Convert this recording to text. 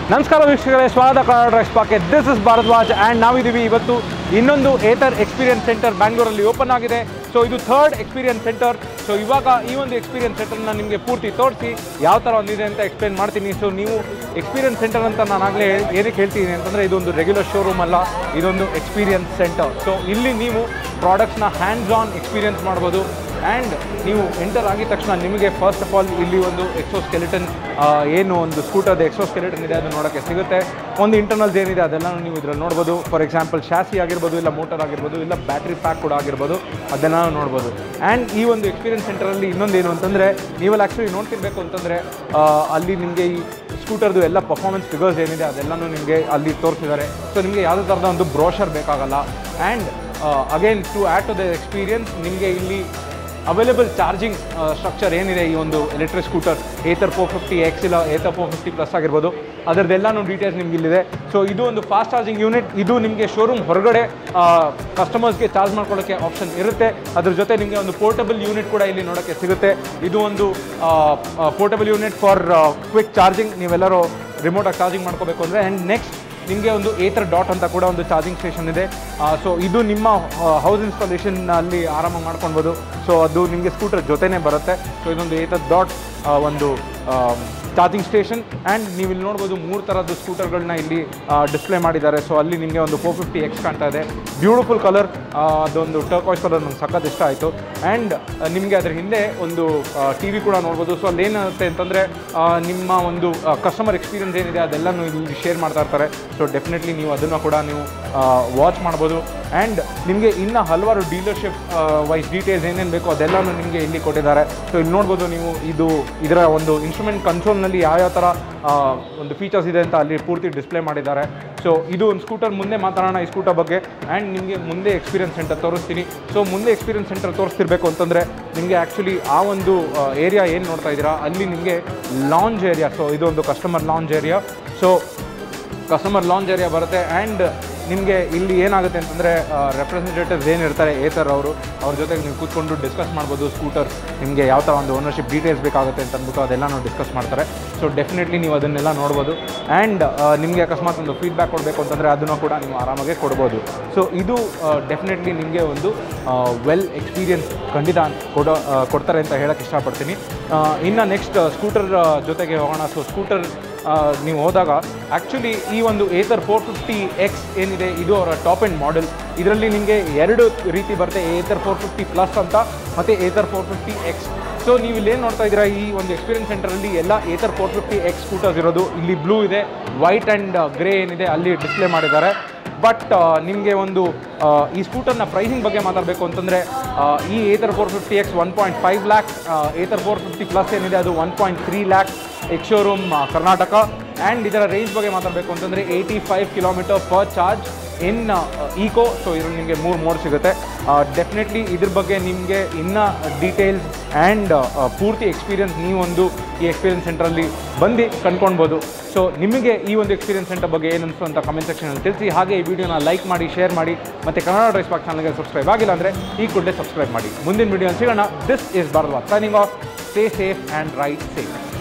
ನಮಸ್ಕಾರ ವೀಕ್ಷಕರೇ ಸ್ವಾಗತ Kannada DriveSpark this is Bharadwaj and ನಾವಿದ್ದೀವಿ ಇವತ್ತು ಇನ್ನೊಂದು ಏತರ್ ಎಕ್ಸ್ಪೀರಿಯನ್ಸ್ ಸೆಂಟರ್ ಬ್ಯಾಂಗ್ಳೂರಲ್ಲಿ ಓಪನ್ ಆಗಿದೆ ಸೊ ಇದು ಥರ್ಡ್ ಎಕ್ಸ್ಪೀರಿಯನ್ಸ್ ಸೆಂಟರ್ ಸೊ ಇವಾಗ ಈ ಒಂದು ಎಕ್ಸ್ಪೀರಿಯನ್ಸ್ ಸೆಂಟರ್ನ ನಿಮಗೆ ಪೂರ್ತಿ ತೋರಿಸಿ ಯಾವ ಥರ ಒಂದಿದೆ ಅಂತ ಎಕ್ಸ್ಪ್ಲೇನ್ ಮಾಡ್ತೀನಿ ಸೊ ನೀವು ಎಕ್ಸ್ಪೀರಿಯನ್ಸ್ ಸೆಂಟರ್ ಅಂತ ನಾನು ಆಗಲೇ ಏನಕ್ಕೆ ಹೇಳ್ತೀನಿ ಅಂತಂದರೆ ಇದೊಂದು ರೆಗ್ಯುಲರ್ ಶೋರೂಮ್ ಅಲ್ಲ ಇದೊಂದು ಎಕ್ಸ್ಪೀರಿಯನ್ಸ್ ಸೆಂಟರ್ ಸೊ ಇಲ್ಲಿ ನೀವು ಪ್ರಾಡಕ್ಟ್ಸ್ನ ಹ್ಯಾಂಡ್ಸ್ ಆನ್ ಎಕ್ಸ್ಪೀರಿಯನ್ಸ್ ಮಾಡ್ಬೋದು ಆ್ಯಂಡ್ ನೀವು ಎಂಟರ್ ಆಗಿದ ತಕ್ಷಣ ನಿಮಗೆ ಫಸ್ಟ್ ಆಫ್ ಆಲ್ ಇಲ್ಲಿ ಒಂದು ಎಕ್ಸೋ ಸ್ಕೆಲಿಟನ್ ಏನು ಒಂದು ಸ್ಕೂಟರ್ದು ಎಕ್ಸೋ ಸ್ಕೆಲಿಟನ್ ಇದೆ ಅದು ನೋಡೋಕ್ಕೆ ಸಿಗುತ್ತೆ ಒಂದು ಇಂಟರ್ನಲ್ಸ್ ಏನಿದೆ ಅದೆಲ್ಲ ನೀವು ಇದ್ರಲ್ಲಿ ನೋಡ್ಬೋದು ಫಾರ್ ಎಕ್ಸಾಂಪಲ್ ಶಾಸಿ ಆಗಿರ್ಬೋದು ಇಲ್ಲ ಮೋಟರ್ ಆಗಿರ್ಬೋದು ಇಲ್ಲ ಬ್ಯಾಟ್ರಿ ಪ್ಯಾಕ್ ಕೂಡ ಆಗಿರ್ಬೋದು ಅದೆಲ್ಲ ನೋಡ್ಬೋದು ಆ್ಯಂಡ್ ಈ ಒಂದು ಎಕ್ಸ್ಪೀರಿಯನ್ಸ್ ಸೆಂಟರಲ್ಲಿ ಇನ್ನೊಂದೇನು ಅಂತಂದರೆ ನೀವೆಲ್ಲ ಆ್ಯಕ್ಚುಲಿ ನೋಡ್ತಿರ್ಬೇಕು ಅಂತಂದರೆ ಅಲ್ಲಿ ನಿಮಗೆ ಈ ಸ್ಕೂಟರ್ದು ಎಲ್ಲ ಪರ್ಫಾರ್ಮೆನ್ಸ್ ಫಿಗರ್ಸ್ ಏನಿದೆ ಅದೆಲ್ಲನೂ ನಿಮಗೆ ಅಲ್ಲಿ ತೋರಿಸಿದ್ದಾರೆ ಸೊ ನಿಮಗೆ ಯಾವುದೇ ಥರದ ಒಂದು ಬ್ರೋಷರ್ ಬೇಕಾಗಲ್ಲ and again to add to the experience ನಿಮಗೆ ಇಲ್ಲಿ ಅವೈಲೇಬಲ್ ಚಾರ್ಜಿಂಗ್ ಸ್ಟ್ರಕ್ಚರ್ ಏನಿದೆ ಈ ಒಂದು electric scooter Ather four fifty X ಇಲ್ಲ ಏತರ್ ಫೋರ್ ಫಿಫ್ಟಿ ಪ್ಲಸ್ ಆಗಿರ್ಬೋದು ಅದರದ್ದೆಲ್ಲನೂ ಡೀಟೇಲ್ಸ್ ನಿಮ್ಗೆ ಇಲ್ಲಿದೆ ಸೊ ಇದು ಒಂದು ಫಾಸ್ಟ್ ಚಾರ್ಜಿಂಗ್ ಯೂನಿಟ್ ಇದು ನಿಮಗೆ ಶೋರೂಮ್ ಹೊರಗಡೆ ಕಸ್ಟಮರ್ಸ್ಗೆ ಚಾರ್ಜ್ ಮಾಡ್ಕೊಳ್ಳೋಕ್ಕೆ ಆಪ್ಷನ್ ಇರುತ್ತೆ ಅದ್ರ ಜೊತೆ ನಿಮಗೆ ಒಂದು ಪೋರ್ಟಬಲ್ ಯೂನಿಟ್ ಕೂಡ ಇಲ್ಲಿ ನೋಡೋಕ್ಕೆ ಸಿಗುತ್ತೆ ಇದು ಒಂದು portable unit for quick charging ನೀವೆಲ್ಲರೂ ರಿಮೋಟಾಗಿ ಚಾರ್ಜಿಂಗ್ ಮಾಡ್ಕೋಬೇಕು ಅಂದರೆ ಆ್ಯಂಡ್ ನೆಕ್ಸ್ಟ್ ನಿಮಗೆ ಒಂದು ಏತರ್ ಡಾಟ್ ಅಂತ ಕೂಡ ಒಂದು ಚಾರ್ಜಿಂಗ್ ಸ್ಟೇಷನ್ ಇದೆ ಸೊ ಇದು ನಿಮ್ಮ ಹೌಸ್ ಇನ್ಸ್ಟಾಲೇಷನ್ ಅಲ್ಲಿ ಆರಾಮಾಗಿ ಮಾಡ್ಕೊಳ್ಬೋದು ಸೊ ಅದು ನಿಮಗೆ ಸ್ಕೂಟರ್ ಜೊತೆನೇ ಬರುತ್ತೆ ಸೊ ಇದೊಂದು ಏತರ್ ಡಾಟ್ ಒಂದು ಚಾರ್ಜಿಂಗ್ ಸ್ಟೇಷನ್ ಆ್ಯಂಡ್ ನೀವು ಇಲ್ಲಿ ನೋಡ್ಬೋದು ಮೂರು ಥರದ್ದು ಸ್ಕೂಟರ್ಗಳನ್ನ ಇಲ್ಲಿ ಡಿಸ್ಪ್ಲೇ ಮಾಡಿದ್ದಾರೆ ಸೊ ಅಲ್ಲಿ ನಿಮಗೆ ಒಂದು ಫೋರ್ ಫಿಫ್ಟಿ ಎಕ್ಸ್ ಕಾಣ್ತಾ ಇದೆ ಬ್ಯೂಟಿಫುಲ್ ಕಲರ್ ಅದೊಂದು ಟರ್ಕಾಯ್ಸ್ ಕಲರ್ ನಂಗೆ ಸಖತ್ ಇಷ್ಟ ಆಯಿತು ಆ್ಯಂಡ್ ನಿಮಗೆ ಅದ್ರ ಹಿಂದೆ ಒಂದು ಟಿ ವಿ ಕೂಡ ನೋಡ್ಬೋದು ಸೊ ಅಲ್ಲಿ ಏನಾಗುತ್ತೆ ಅಂತಂದರೆ ನಿಮ್ಮ ಒಂದು ಕಸ್ಟಮರ್ ಎಕ್ಸ್ಪೀರಿಯನ್ಸ್ ಏನಿದೆ ಅದೆಲ್ಲನೂ ಇಲ್ಲಿ ಶೇರ್ ಮಾಡ್ತಾ ಇರ್ತಾರೆ ಸೊ ಡೆಫಿನೆಟ್ಲಿ ನೀವು ಅದನ್ನು ಕೂಡ ನೀವು ವಾಚ್ ಮಾಡ್ಬೋದು ಆ್ಯಂಡ್ ನಿಮಗೆ ಇನ್ನೂ ಹಲವಾರು ಡೀಲರ್ಶಿಪ್ ವೈಸ್ ಡೀಟೇಲ್ಸ್ ಏನೇನು ಬೇಕೋ ಅದೆಲ್ಲನೂ ನಿಮಗೆ ಇಲ್ಲಿ ಕೊಟ್ಟಿದ್ದಾರೆ ಸೊ ಇಲ್ಲಿ ನೋಡ್ಬೋದು ನೀವು ಇದು ಇದರ ಒಂದು ಇನ್ಸ್ಟ್ರೂಮೆಂಟ್ ಕನ್ಸೋಲ್ನಲ್ಲಿ ಯಾವ್ಯಾವ ಥರ ಒಂದು ಫೀಚರ್ಸ್ ಇದೆ ಅಂತ ಅಲ್ಲಿ ಪೂರ್ತಿ ಡಿಸ್ಪ್ಲೇ ಮಾಡಿದ್ದಾರೆ ಸೊ ಇದು ಒಂದು ಸ್ಕೂಟರ್ ಮುಂದೆ ಮಾತಾಡೋಣ ಈ ಸ್ಕೂಟರ್ ಬಗ್ಗೆ ಆ್ಯಂಡ್ ನಿಮಗೆ ಮುಂದೆ ಎಕ್ಸ್ಪೀರಿಯನ್ಸ್ ಸೆಂಟರ್ ತೋರಿಸ್ತೀನಿ ಸೊ ಮುಂದೆ ಎಕ್ಸ್ಪೀರಿಯನ್ಸ್ ಸೆಂಟರ್ ತೋರಿಸ್ತಿರ್ಬೇಕು ಅಂತಂದರೆ ನಿಮಗೆ ಆ್ಯಕ್ಚುಲಿ ಆ ಒಂದು ಏರಿಯಾ ಏನು ನೋಡ್ತಾ ಇದ್ದೀರಾ ಅಲ್ಲಿ ನಿಮಗೆ ಲಾಂಜ್ ಏರಿಯಾ ಸೊ ಇದು ಒಂದು customer lounge area so customer lounge area ಬರುತ್ತೆ ಆ್ಯಂಡ್ ನಿಮಗೆ ಇಲ್ಲಿ ಏನಾಗುತ್ತೆ ಅಂತಂದರೆ ರೆಪ್ರೆಸೆಂಟೇಟಿವ್ಸ್ ಏನಿರ್ತಾರೆ ಏತರ್ ಅವರು ಅವ್ರ ಜೊತೆಗೆ ನೀವು ಕೂತ್ಕೊಂಡು ಡಿಸ್ಕಸ್ ಮಾಡ್ಬೋದು ಸ್ಕೂಟರ್ ನಿಮಗೆ ಯಾವ ಥರ ಒಂದು ಓನರ್ಶಿಪ್ ಡೀಟೇಲ್ಸ್ ಬೇಕಾಗುತ್ತೆ ಅಂತ ಅಂದ್ಬಿಟ್ಟು ಅದೆಲ್ಲ ನಾವು ಡಿಸ್ಕಸ್ ಮಾಡ್ತಾರೆ ಸೊ ಡೆಫಿನೆಟ್ಲಿ ನೀವು ಅದನ್ನೆಲ್ಲ ನೋಡ್ಬೋದು ಆ್ಯಂಡ್ ನಿಮಗೆ ಅಕಸ್ಮಾತ್ ಒಂದು ಫೀಡ್ಬ್ಯಾಕ್ ಕೊಡಬೇಕು ಅಂತಂದರೆ ಅದನ್ನು ಕೂಡ ನೀವು ಆರಾಮಾಗೆ ಕೊಡ್ಬೋದು ಸೊ ಇದು ಡೆಫಿನೆಟ್ಲಿ ನಿಮಗೆ ಒಂದು ವೆಲ್ ಎಕ್ಸ್ಪೀರಿಯನ್ಸ್ ಖಂಡಿತ ಕೊಡೋ ಕೊಡ್ತಾರೆ ಅಂತ ಹೇಳೋಕ್ಕೆ ಇಷ್ಟಪಡ್ತೀನಿ ಇನ್ನು ನೆಕ್ಸ್ಟ್ ಸ್ಕೂಟರ್ ಜೊತೆಗೆ ಹೋಗೋಣ ಸೊ ಸ್ಕೂಟರ್ ನೀವು ಹೋದಾಗ ಆ್ಯಕ್ಚುಲಿ ಈ ಒಂದು ಏತರ್ ಫೋರ್ ಫಿಫ್ಟಿ ಎಕ್ಸ್ ಏನಿದೆ ಇದು ಅವರ ಟಾಪ್ ಎಂಡ್ ಮಾಡೆಲ್ ಇದರಲ್ಲಿ ನಿಮಗೆ ಎರಡು ರೀತಿ ಬರುತ್ತೆ ಏತರ್ ಫೋರ್ ಫಿಫ್ಟಿ ಪ್ಲಸ್ ಅಂತ ಮತ್ತು Ather four fifty X so ನೀವು ಇಲ್ಲೇನು ನೋಡ್ತಾ ಇದ್ದೀರಾ ಈ ಒಂದು ಎಕ್ಸ್ಪೀರಿಯನ್ಸ್ ಸೆಂಟರಲ್ಲಿ ಎಲ್ಲ Ather four fifty X scooters ಇರೋದು ಇಲ್ಲಿ ಬ್ಲೂ ಇದೆ ವೈಟ್ ಆ್ಯಂಡ್ ಗ್ರೇ ಏನಿದೆ ಅಲ್ಲಿ ಡಿಸ್ಪ್ಲೇ ಮಾಡಿದ್ದಾರೆ ಬಟ್ ನಿಮಗೆ ಒಂದು ಈ ಸ್ಕೂಟರ್ನ ಪ್ರೈಸಿಂಗ್ ಬಗ್ಗೆ ಮಾತಾಡಬೇಕು ಅಂತಂದರೆ ಈ Ather four fifty X one point five lakh Ather four fifty plus ಏನಿದೆ ಅದು one point three lakh X showroom Karnataka and ಇದರ ರೇಂಜ್ ಬಗ್ಗೆ ಮಾತಾಡಬೇಕು ಅಂತಂದರೆ eighty five kilometre per charge in eco so ಇದ್ರಲ್ಲಿ ನಿಮಗೆ ಮೂರು ಮೋಡ್ ಸಿಗುತ್ತೆ ಡೆಫಿನೆಟ್ಲಿ ಇದ್ರ ಬಗ್ಗೆ ನಿಮಗೆ ಇನ್ನೂ ಡೀಟೇಲ್ಸ್ ಆ್ಯಂಡ್ ಪೂರ್ತಿ ಎಕ್ಸ್ಪೀರಿಯನ್ಸ್ ನೀವೊಂದು ಈ ಎಕ್ಸ್ಪೀರಿಯನ್ಸ್ ಸೆಂಟ್ರಲ್ಲಿ ಬಂದು ಕಂಡ್ಕೊಳ್ಬೋದು ಸೊ ನಿಮಗೆ ಈ ಒಂದು ಎಕ್ಸ್ಪೀರಿಯನ್ಸ್ ಸೆಂಟರ್ ಬಗ್ಗೆ ಏನು ಅನಿಸ್ತು ಅಂತ ಕಮೆಂಟ್ ಸೆಕ್ಷನಲ್ಲಿ ತಿಳಿಸಿ ಹಾಗೆ ಈ ವಿಡಿಯೋನ ಲೈಕ್ ಮಾಡಿ ಶೇರ್ ಮಾಡಿ ಮತ್ತು ಕನ್ನಡ ಡ್ರೈಸ್ ಪಾಕ್ ಚಾನಲ್ಗೆ ಸಬ್ಸ್ಕ್ರೈಬ್ ಆಗಿಲ್ಲ ಅಂದರೆ ಈ ಕೂಡಲೇ ಸಬ್ಸ್ಕ್ರೈಬ್ ಮಾಡಿ ಮುಂದಿನ ವಿಡಿಯೋ ಸಿಗೋಣ this is Bharadwaj signing off stay safe and ride safe